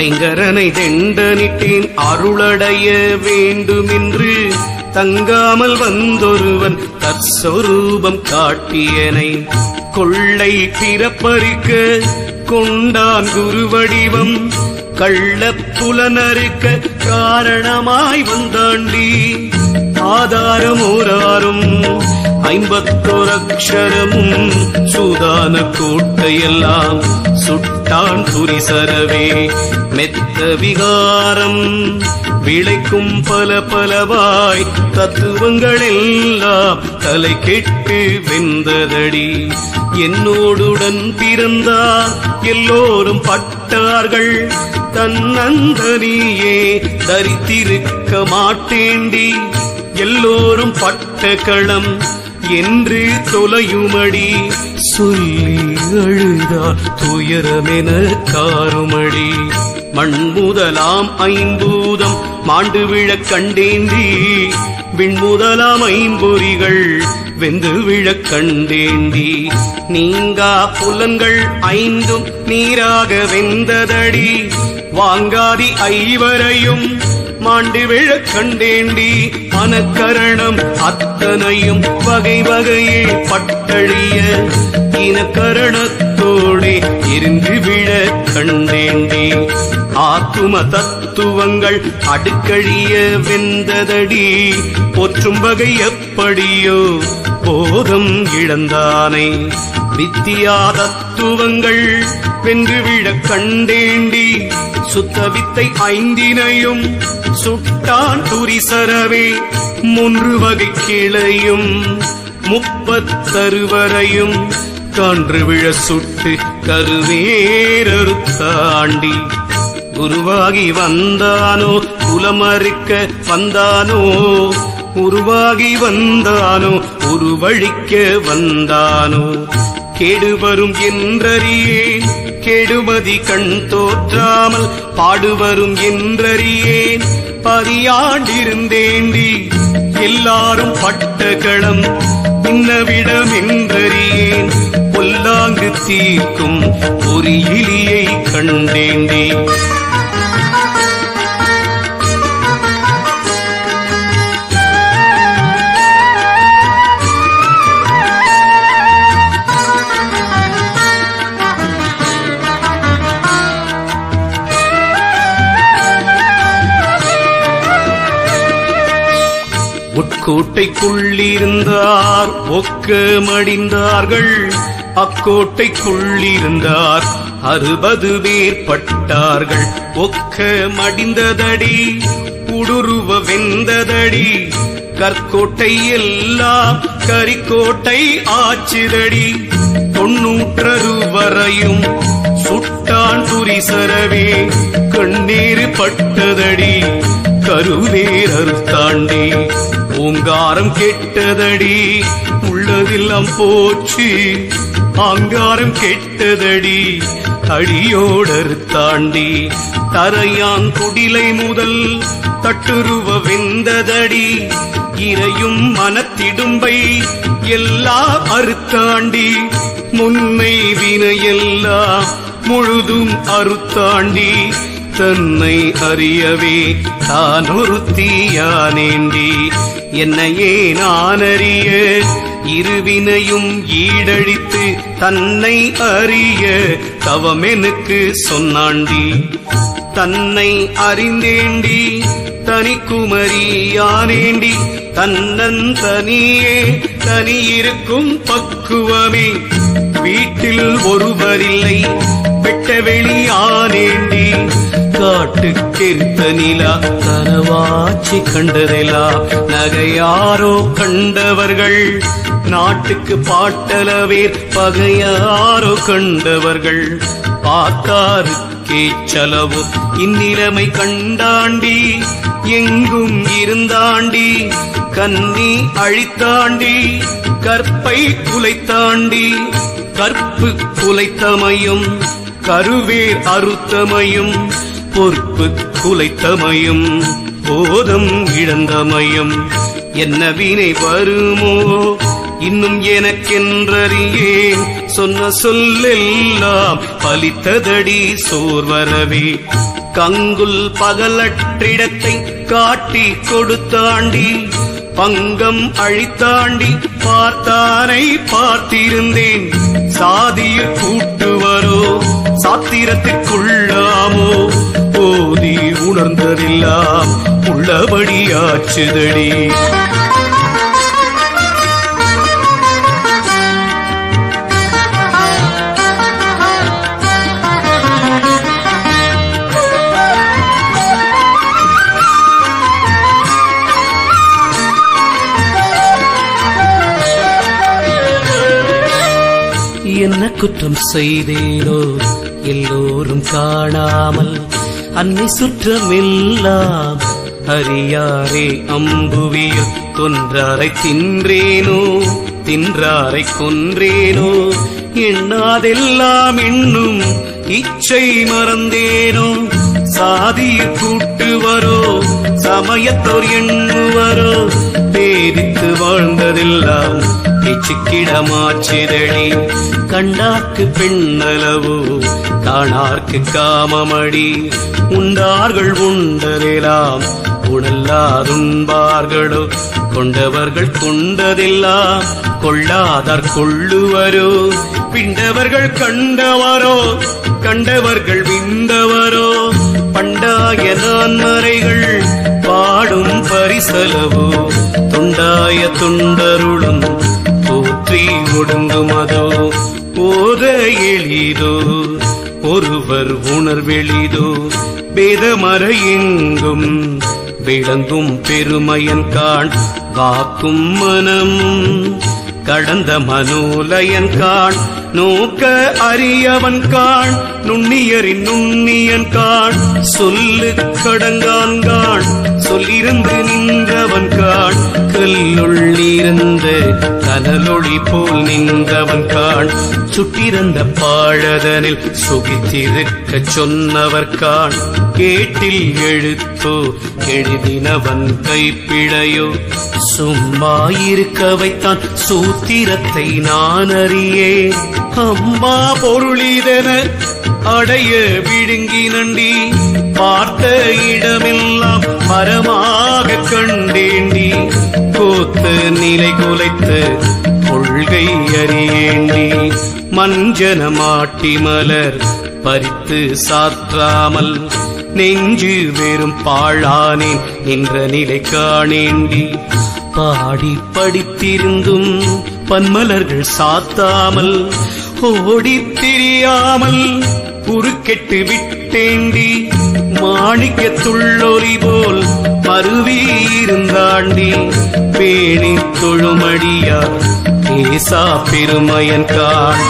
ஐங்கரனை தெண்டனிட்டேன் அருளடைய வேண்டுமென்று தங்காமல் வந்தொருவன் தற்சொரூபம் காட்டியனை கொள்ளை பிறப்பறிக்க கொண்டான் குருவடிவம் கள்ளப் புலனறுக்க காரணமாய் வந்தாண்டி ஆதாரம் ஓராரும் ஐம்பத்தோரக்ஷரமும் சூதான கோட்டையெல்லாம் சுட்டான் துரிசரவே மெத்த விகாரம் விளைக்கும் பல பலவாய் தத்துவங்கள் எல்லாம் தலை கெட்டு வெந்ததடி என்னோடுடன் பிறந்தார் எல்லோரும் பட்டார்கள் தன்னந்தனியே தரித்திருக்க மாட்டேண்டி எல்லோரும் பட்ட களம் என்று தொலையுமடி சொல்லி அழுதார் துயரமென காருமடி மண் முதலாம் ஐம்பூதம் மாண்டு விழக் கண்டேந்தி விண்முதலாம் ஐம்பொறிகள் வெந்து விழக் கண்டேந்தி நீங்கா புலன்கள் ஐந்தும் நீராக வெந்ததடி வாங்காதி ஐவரையும் மாண்டு விழக் கண்டேண்டி மனக்கரணம் அத்தனையும் வகை வகையில் பட்டழிய இனக்கரணத்தோடே எரிந்து விழ கண்டேண்டி ஆத்தும தத்துவங்கள் அடுக்கழிய வெந்ததடி போற்றும் வகை எப்படியோ போதம் இழந்தானை வித்தியா தத்துவங்கள் வென்று விழ கண்டேண்டி சுத்த வித்தை ஐந்தினையும் சுட்டான் துரிசரவே மூன்று வகை கிளையும் முப்பத்தருவரையும் கான்று விழ சுட்டு கருவேரறுத்தாண்டி குருவாகி வந்தானோ குலமறுக்க வந்தானோ உருவாகி வந்தானோ உருவழிக்க வந்தானோ கேடு வரும் என்றறியேன் கெடுமதி கண் தோற்றாமல் பாடுவரும் என்றறியேன் பரியாண்டிருந்தேண்டி எல்லாரும் பட்ட களம் பின்னவிடம் என்றறியேன் பொல்லாங்கு தீர்க்கும் ஒரு இலியை கண்டேண்டி உட்கோட்டைக்குள்ளிருந்தார் ஒக்க மடிந்தார்கள் அக்கோட்டைக்குள்ளிருந்தார் அறுபது பேர் பட்டார்கள் ஒக்க மடிந்ததடி உடுருவ வெந்ததடி கற்கோட்டை எல்லாம் கரிக்கோட்டை ஆச்சுதடி தொன்னூற்றருவரையும் சுட்டான் துரிசரவே கண்ணீர் பட்டதடி கருவேர் அறுத்தாண்டி ஓங்காரம் கெட்டதடி உள்ளதெல்லாம் போச்சு ஆங்காரம் கெட்டதடி அடியோடர் தாண்டி தரையான் குடிலை முதல் தட்டுருவ வெந்ததடி இறையும் மனத்திடும்பை எல்லாம் அறுத்தாண்டி முன்னை வினையெல்லாம் முழுதும் அறுத்தாண்டி தன்னை அறியவே தான் ஒருத்தியானேண்டி என்னையே நான் அறிய இருவினையும் ஈடழித்து தன்னை அறிய தவமெனுக்கு சொன்னாண்டி தன்னை அறிந்தேண்டி தனிக்குமரியானேண்டி தன்னந்தனியே தனியிருக்கும் பக்குவமே வீட்டில் ஒருவரில்லை வெட்ட வெளியானேண்டி காட்டு கெருத்த நிலா கனவாச்சி கண்டதெலா நகையாரோ கண்டவர்கள் நாட்டுக்கு பாட்டலவேர் பகையாரோ கண்டவர்கள் பார்த்தாருக்கே செலவு இந்நிலைமை கண்டாண்டி எங்கும் இருந்தாண்டி கன்னி அழித்தாண்டி கற்பை குலைத்தாண்டி கற்பு குலைத்தமையும் கருவேர் அறுத்தமையும் பொறுப்பு குலைத்தமையும் போதம் இழந்தமையும் என்ன வினை வருமோ இன்னும் எனக்கென்றறியேன் சொன்ன சொல்லெல்லாம் பலித்ததடி சோர்வரவே கங்குல் பகலற்றிடத்தை காட்டி கொடுத்தாண்டி பங்கம் அழித்தாண்டி பார்த்தானை பார்த்திருந்தேன் சாதியில் கூட்டுவரோ சாத்திரத்திற்குள்ளாமோ போதி உணர்ந்ததெல்லாம் உள்ளபடியாச்சுதடி என்ன குற்றம் செய்தேனோ எல்லோரும் காணாமல் அன்னை சுற்றமெல்லாம் அறியாரே அம்புவியில் தொன்றாரை தின்றேனோ தின்றாரை கொன்றேனோ எண்ணாதெல்லாம் இன்னும் இச்சை மறந்தேனோ சாதிய கூட்டுவரோ சமயத்தோர் எண்ணுவரோ பேரித்து வாழ்ந்ததெல்லாம் பேச்சுக்கிடமாச்சிதழி கண்டார்க்கு பெண்ணளவோ காணார்க்கு காமமடி உண்டார்கள் உண்டதெல்லாம் உணல்லாதுண்பார்களோ கொண்டவர்கள் கொண்டதெல்லாம் கொள்ளாதார் கொள்ளுவரோ பிண்டவர்கள் கண்டவரோ கண்டவர்கள் விண்டவரோ பண்டாய நான்மறைகள் பாடும் பரிசலவோ துண்டாய துண்டருளும் போற்றி ஒடுங்குமதோ போத எளிதோ ஒருவர் உணர்வெளிதோ வேதமர எங்கும் விளங்கும் பெருமையன் காண் காக்கும் மனம் கடந்த மனோலயன் காண் நோக்க அறியவன் காண் நுண்ணியரின் நுண்ணியன் காண் சொல்லு கடங்கான் காண் சொல்லிருந்து நின்றவன் காண் கல்லுள் இருந்த கனலொளி போல் நின்றவன் காண் சுட்டிருந்த பாழதனில் சுகித்திருக்க சொன்னவர் காண் கேட்டில் எழுத்தோ எழுதினவன் கைப்பிழையோ சும்மா இருக்க வைத்தான் சூத்திரத்தை நான் அறியே அம்மா பொருளிதென அடைய விழுங்கி நண்டி பார்த்த இடமெல்லாம் மரமாக கண்டேண்டி கோத்து நிலை குலைத்து கொள்கை அறியேண்டி மஞ்சன மாட்டி மலர் பறித்து சாற்றாமல் நெஞ்சு வெறும் பாழானேன் என்ற நிலை காணேண்டி பாடி படித்திருந்தும் பன்மலர்கள் சாத்தாமல் ஓடித் திரியாமல் குறுக்கெட்டு விட்டேண்டி மாணிக்கத்துள்ளொலி போல் மருவி இருந்தாண்டி பேணி தொழுமடியா ஏசா பெருமையன் காண்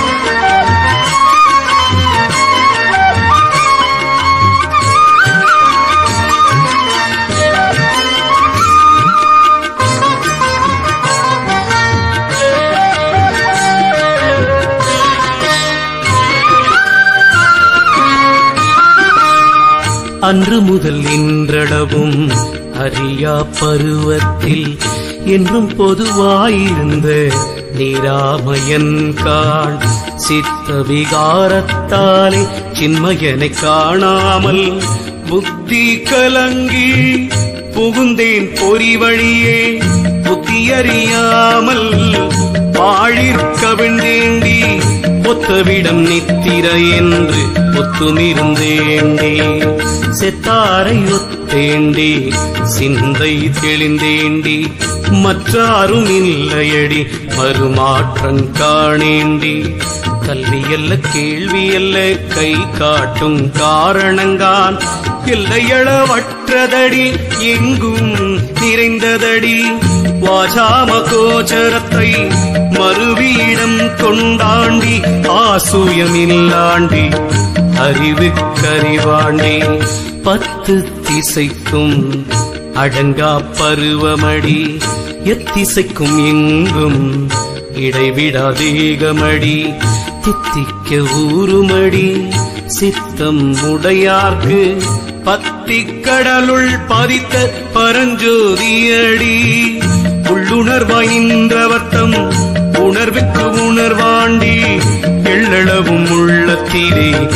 அன்று முதல் இன்றளவும் அறியா பருவத்தில் என்றும் பொதுவாயிருந்த நீராமயன் காண் சித்த விகாரத்தாலே சின்மயனை காணாமல் புத்தி கலங்கி புகுந்தேன் பொறி வழியே புத்தியறியாமல் வாழிற்க வெண்டேண்டி ஒத்தவிடம் நித்திர என்று ஒத்துமிருந்தேண்டி செத்தாரை ஒத்தேண்டி சிந்தை தெளிந்தேண்டி மற்றாரும் இல்லையடி மறுமாற்றங் காணேண்டி கல்வி அல்ல கேள்வி அல்ல கை காட்டும் காரணங்கான் எல்லையளவற்றதடி எங்கும் நிறைந்ததடி வாசாம கோச்சரத்தை மறுவீடம் கொண்டாண்டி ஆசூயமில்லாண்டி அறிவுக்கறிவாண்டி பத்து திசைக்கும் அடங்கா பருவமடி எத்திசைக்கும் எங்கும் இடைவிடாதேகமடி தித்திக்க ஊருமடி சித்தம் உடையார்க்கு பத்தி கடலுள் பதித்த பரஞ்சோதியடி உள்ளுணர்வாயின்றவர்த்தம் உணர்வுக்கு உணர்வாண்டி எள்ளளவும் உள்ளத்திலே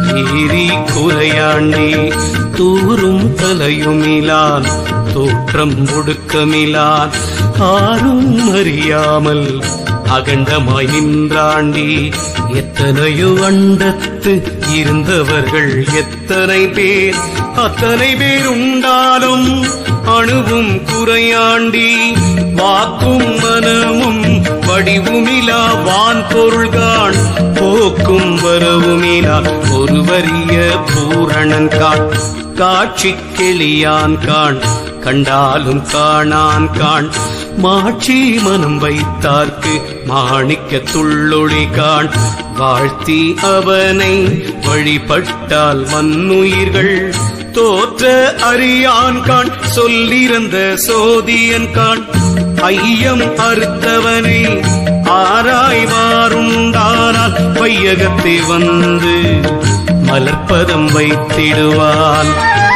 ஏரி குறையாண்டி தூரும் தலையுமிலான் தோற்றம் ஒடுக்கமிலான் ஆரும் அறியாமல் அகண்டமாய் நின்றாண்டி எத்தனையோ அண்டத்து இருந்தவர்கள் எத்தனை பேர் அத்தனை பேர் உண்டாலும் அணுவும் குறையாண்டி வாக்கும் மனமும் வடிவுமிலா வான் பொருள்கான் போக்கும் வரவுமிலா ஒருவரிய பூரணன் காண் காட்சி கிளியான் காண் கண்டாலும் காணான் காண் மாட்சி மனம் வைத்தார்க்கு மாணிக்க துள்ளொளி காண் வாழ்த்தி அவனை வழிபட்டால் மண்ணுயிர்கள் தோற்ற அறியான் காண் சொல்லிருந்த சோதியன் காண் ஐயம் அறுத்தவனை ஆராய்வாருண்டானால் வையகத்தை வந்து மலர்ப்பதம் வைத்திடுவான்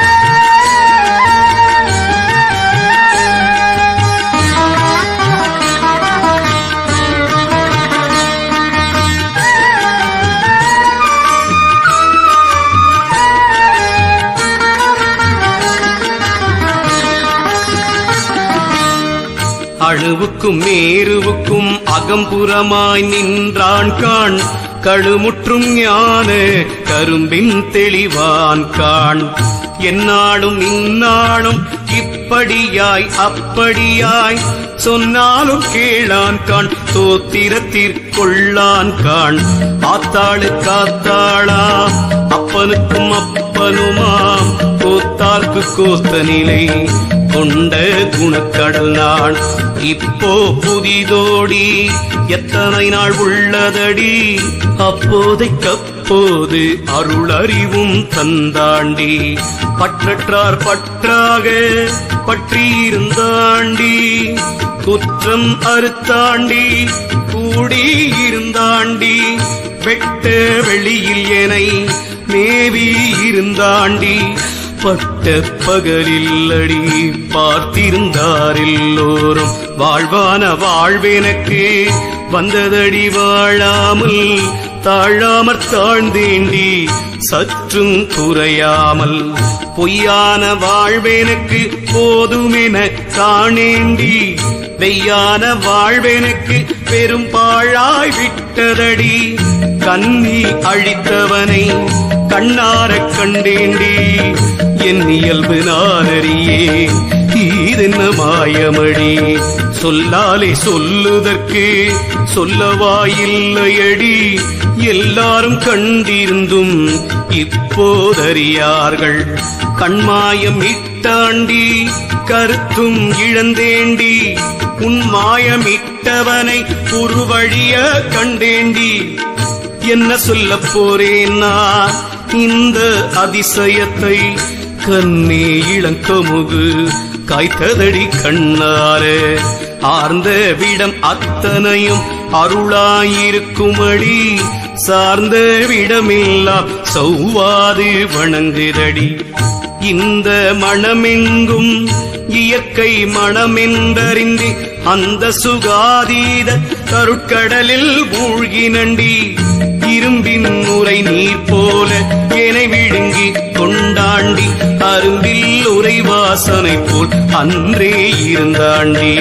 அணுவுக்கும் மேருவுக்கும் அகம்புறமாய் நின்றான் காண் கழுமுற்றும் ஞான கரும்பின் தெளிவான் காண் என்னாலும் இந்நாளும் இப்படியாய் அப்படியாய் சொன்னாலும் கேளான் காண் தோத்திரத்திற்கொள்ளான் காண் ஆத்தாளு காத்தாளா அப்பனுக்கும் அப்பனுமாம் கோத்தார்க்கு கோத்த நிலை கொண்ட குணக்கடல் நான் இப்போ புதிதோடி எத்தனை நாள் உள்ளதடி அப்போதைக்கப்போது அருளறிவும் தந்தாண்டி பற்றற்றார் பற்றாக பற்றியிருந்தாண்டி குற்றம் அறுத்தாண்டி கூடியிருந்தாண்டி வெட்ட வெளியில் எனை மேவி இருந்தாண்டி பட்ட பகலில் அடி பார்த்திருந்தார் எல்லோரும் வாழ்வான வாழ்வெனக்கு வந்ததடி வாழாமல் தாழாமற் தாழ்ந்தேண்டி சற்றும் குறையாமல் பொய்யான வாழ்வெனக்கு போதுமென காணேண்டி வெய்யான வாழ்வெனக்கு பெரும் பாழாய் விட்டதடி கண்ணி அழித்தவனை கண்ணாரக் கண்டேண்டி என் இயல்பு நான் அறியே இதென்ன மாயமடி சொல்லாலே சொல்லுதற்கு சொல்லவாயில்லையடி எல்லாரும் கண்டிருந்தும் இப்போதறியார்கள் கண்மாயம் இட்டாண்டி கருத்தும் இழந்தேண்டி உன் மாயம் இட்டவனை உருவழிய கண்டேண்டி என்ன சொல்லப் போறேன் நான் இந்த அதிசயத்தை கண்ணே இளங்கமுகு காய்த்ததடி கண்ணாரே ஆர்ந்த விடம் அத்தனையும் அருளாயிருக்குமடி சார்ந்த விடமில்லா சௌவாது வணங்குதடி இந்த மணமெங்கும் இயற்கை மணமென்றறிந்து அந்த சுகாதீத கருட்கடலில் மூழ்கினண்டி இரும்பின் உரை நீர் போல எனை விழுங்கி கொண்டாண்டி அரும்பில் உரை வாசனை போல் அன்றே இருந்தாண்டி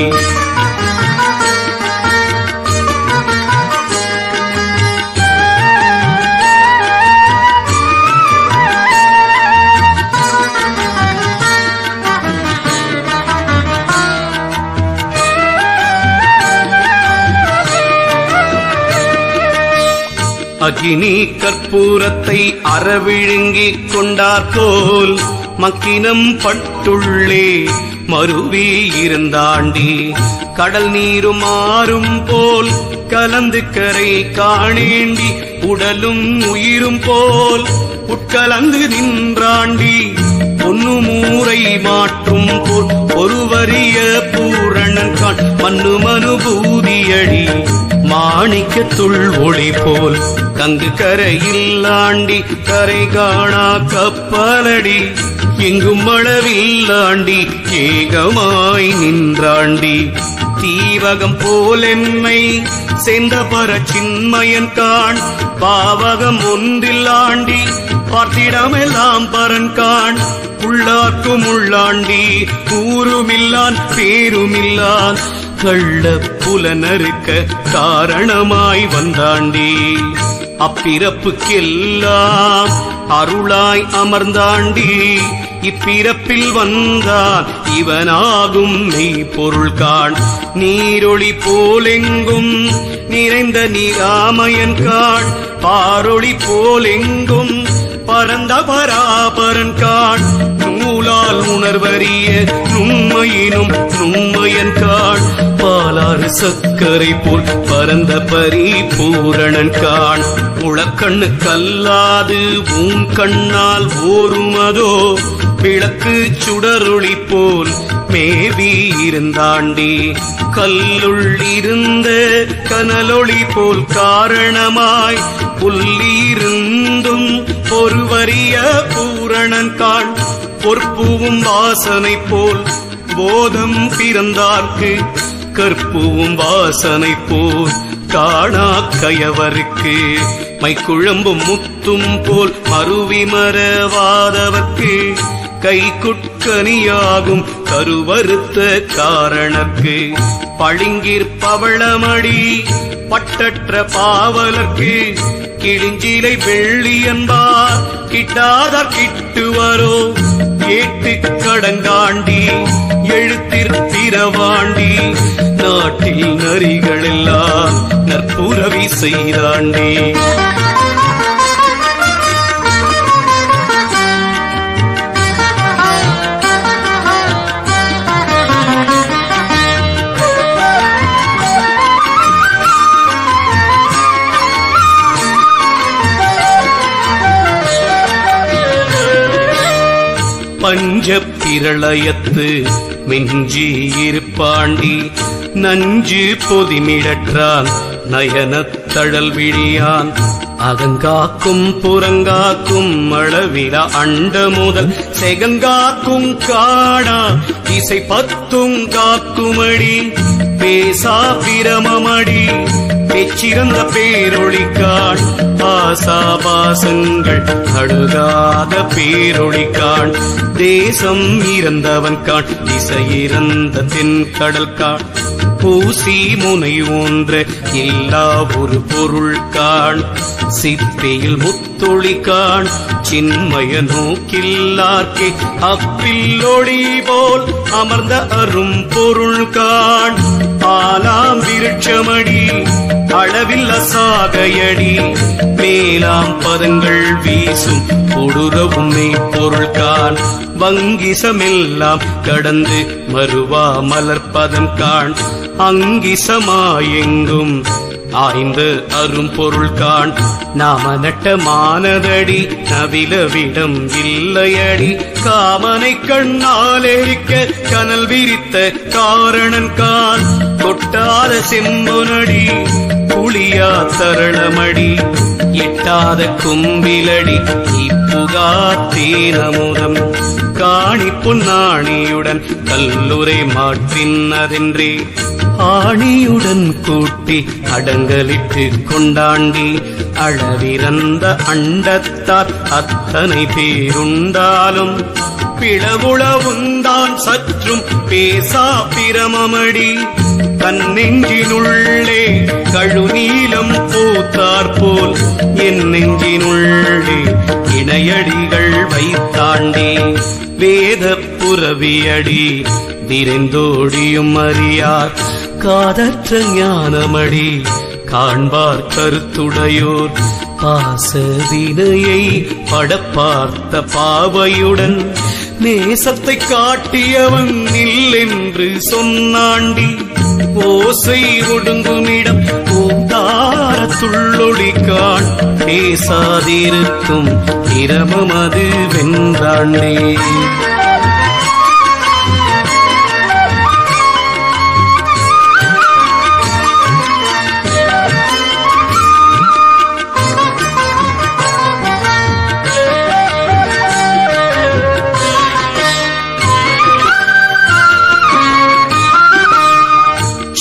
அகினி கற்பூரத்தை அறவிழுங்கிக் கொண்டார் போல் மக்கினம் பட்டுள்ளே மருவி இருந்தாண்டி கடல் நீரும் மாறும் போல் கலந்து கரை காணேண்டி உடலும் உயிரும் போல் உட்கலந்து நின்றாண்டி பொன்னு மூரை மாற்றும் போல் ஒருவரிய பூரணன் காண் மண்ணு மனுபூதியடி மாணிக்கத்துள் ஒளி போல் கங்கு கரையில்லாண்டி கரை காணா கப்பலடி எங்கும் அளவில்லாண்டி ஏகமாய் நின்றாண்டி தீவகம் போலென்மை சென்ற பர சின்மயன் காண் பாவகம் ஒன்றில்லாண்டி பார்த்திடமெல்லாம் பரன்கான் உள்ளார்க்கும் உள்ளாண்டி ஊருமில்லான் பேருமில்லான் கள்ள புலனறுக்க காரணமாய் வந்தாண்டி அப்பிறப்புக்கெல்லாம் அருளாய் அமர்ந்தாண்டி இப்பிறப்பில் வந்தான் இவனாகும் மெய்ப்பொருள் காண் நீரொளி போலெங்கும் நிறைந்த நீராமயன் காண் பாரொளி போலெங்கும் பரந்த பராபரன் காண் நூலால் உணர்வறிய நுண்மையினும் நுண்மையன் காண் பாலாறு சக்கரை போல் பரந்த பரிபூரணன் காண் உளக்கண்ணு கல்லாது உன் கண்ணால் ஓருமதோ விளக்கு சுடரொளி போல் மேவி இருந்தாண்டி கல்லுள் இருந்த கனலொளி போல் காரணமாய் புள்ளியிருந்தும் பொறுவறிய பூரணன் காண் பொற்புவும் வாசனை போல் போதம் பிறந்தார்க்கு கற்புவும் வாசனை போல் காணா கயவருக்கு மைக்குழம்பும் முத்தும் போல் மறுவி மறவாதவர்க்கு கை குட்கனியாகும் கருவறுத்த காரணக்கு பளிங்கிற் பவளமடி பட்டற்ற பாவலர்க்கு கிழிஞ்சிலை வெள்ளி என்பார் கிட்டாதார் கிட்டுவரோ ஏட்டு கடங்காண்டி எழுத்திற் பிறவாண்டி நாட்டில் நரிகளெல்லாம் நற்புறவி செய்தாண்டி பஞ்ச பிரளயத்து மிஞ்சி இருப்பாண்டி நஞ்சு பொதிமிழற்றான் நயனத்தழல் விழியான் அகங்காக்கும் புறங்காக்கும் அளவில அண்ட முதல் செகங்காக்கும் காடா இசை பத்தும் காக்குமடி பேசா பிரமமடி பேச்சிறந்த பேரொழிக்கான் ஆசாபாசங்கள் அழுகாத பேரொழிக்கான் தேசம் இறந்தவன் கான் திசை இறந்த தென்கடல் கான் பூசி முனை ஒன்ற எல்லா ஒரு பொருள் காண் சித்தையில் முத்தொளி காண் சின்மய நோக்கில்லார்க்கே அப்பில் ஒளி போல் அமர்ந்த அரும் பொருள் காண் ஆலாம் விருட்சமடி அளவில் அசாகையடி மேலாம் பதங்கள் வீசும் கொடுரவும் பொருள் காண் வங்கிசமெல்லாம் கடந்து மறுவா மலர்பதம் காண் அங்கிசமாயெங்கும் ஆய்ந்து அரும் பொருள் காண் நாம நட்ட மானதடி நவிலவிடம் இல்லையடி காமனை கண்ணால் எரிக்க கனல் விரித்த காரணன் கான் கொட்டாத செம்பொனடி புளியா தரளமடி எட்டாத கும்பிலடி இப்புகா தேனமுதம் காணி பொன்னாணியுடன் கல்லுரை மாற்றினதென்றே ஆணியுடன் கூட்டி அடங்கலிட்டு கொண்டாண்டி அளவிறந்த அண்டத்தார் அத்தனை பேருண்டாலும் பிளவுளவுந்தான் சற்றும் பேசா பிரமமடி கண்ணெஞ்சினுள்ளே கழுநீலம் பூத்தார் போல் என் நெஞ்சினுள்ளே இணையடிகள் வைத்தாண்டி வேத புறவியடி விரைந்தோடியும் அறியார் காதற்ற ஞானமடி காண்பார் கருத்துடையோர் பாசவினையை படப்பார்த்த பாவையுடன் நேசத்தை காட்டியவன் இல்லென்று சொன்னாண்டி ஓசை ஒடுங்குமிடம் ஓந்தாரத்துள்ளொளி காண் பேசாதிருக்கும் இரமம் அது வென்றாண்டே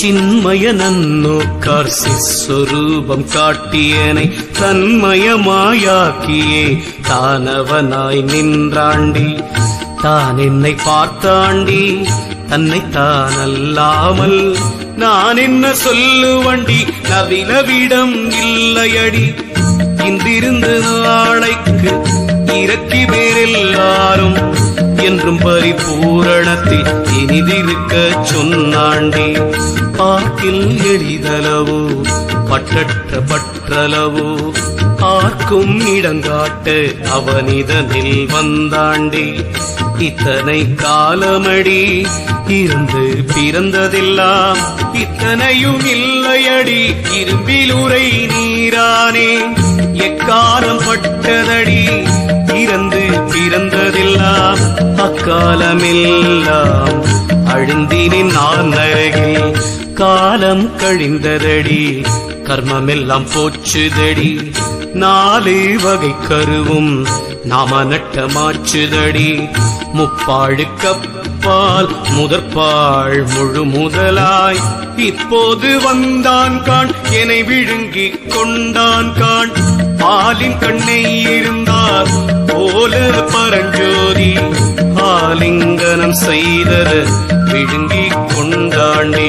ചിന്മയ നന്നോക്കാർ സ്വരൂപം കാട്ടിയനെ തന്മയമായാക്കിയേ താനവനായി നിன்றாண்டி தான் என்னை பார்த்தாண்டி தன்னை தான் அல்லாமல் நான் என்ன சொல்லுவண்டி நவினவிடம் இல்லையடி இன்றிருந்த நாளைக்கு இறக்கி வேறெல்லாரும் என்றும் பரிபூரணத்தில் இனிதிருக்க சொன்னாண்டி பாக்கில் எளிதளவோ பட்டற்ற பற்றளவோ ஆர்க்கும் இடங்காட்ட அவனிதனில் வந்தாண்டி இத்தனை காலமடி இருந்து பிறந்ததெல்லாம் இத்தனையும் இல்லையடி இரும்பிலுரை நீரானே எக்காலம் பட்டதடி இறந்து பிறந்ததெல்லாம் அக்காலமெல்லாம் அழிந்தினின் நான் அருகில் காலம் கழிந்ததடி கர்மமெல்லாம் போச்சுதடி நாலு வகை கருவும் நாம நட்டமாச்சுதடி முப்பாழு கப்பால் முதற்பாள் முழு முதலாய் இப்போது வந்தான் கான் என்னை விழுங்கிக் கொண்டான் கான் பாலின் கண்ணை இருந்தார் போல பரஞ்சோதி ஆலிங்கனம் செய்தது விழுங்கிக் கொண்டாண்டி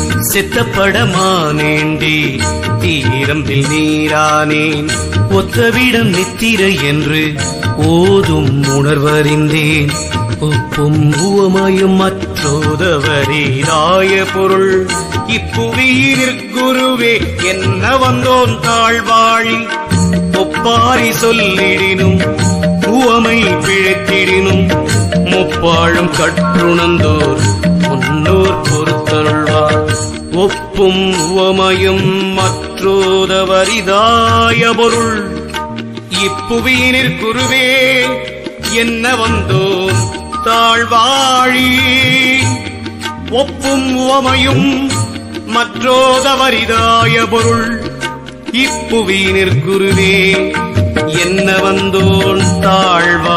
செத்தப்படமானேண்டி தீரம்பில் நீரானேன் ஒத்தவிடம் நித்திரை என்று ஓதும் உணர்வறிந்தேன் ஒப்பும் உவமையும் மற்றோதவரீராய பொருள் இப்புவியிற் குருவே என்ன வந்தோன் தாழ்வாழி ஒப்பாரி சொல்லிடினும் உவமை பிழைத்திடினும் முப்பாழும் கற்றுணர்ந்தோர் முன்னோர் பொறுத்தருள்வார் ஒப்பும் உவமையும் மற்றோதவரிதாய பொருள் இப்புவியினிற் குருவே என்ன வந்தோம் தாழ்வாழி ஒப்பும் உவமையும் மற்றோதவரிதாய பொருள் இப்புவியினிற் குருவே என்ன வந்தோன் தாழ்வா